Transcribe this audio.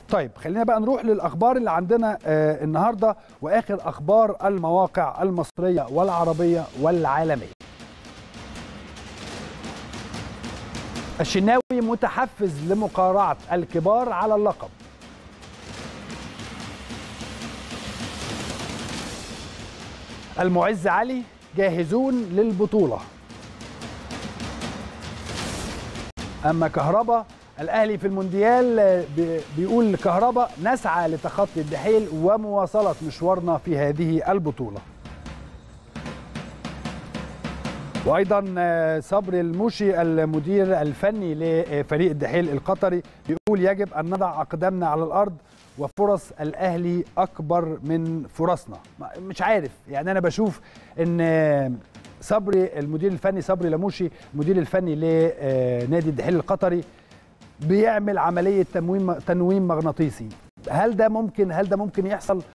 طيب خلينا بقى نروح للاخبار اللي عندنا آه النهارده واخر اخبار المواقع المصريه والعربيه والعالميه الشناوي متحفز لمقارعه الكبار على اللقب المعز علي جاهزون للبطوله اما كهربا الاهلي في المونديال بيقول كهربا نسعى لتخطي الدحيل ومواصله مشوارنا في هذه البطوله وايضا صبري الموشي المدير الفني لفريق الدحيل القطري بيقول يجب ان نضع اقدامنا على الارض وفرص الاهلي اكبر من فرصنا مش عارف يعني انا بشوف ان صبري المدير الفني صبري لموشي المدير الفني لنادي الدحيل القطري بيعمل عمليه تنويم تنويم مغناطيسي هل ده ممكن هل ده ممكن يحصل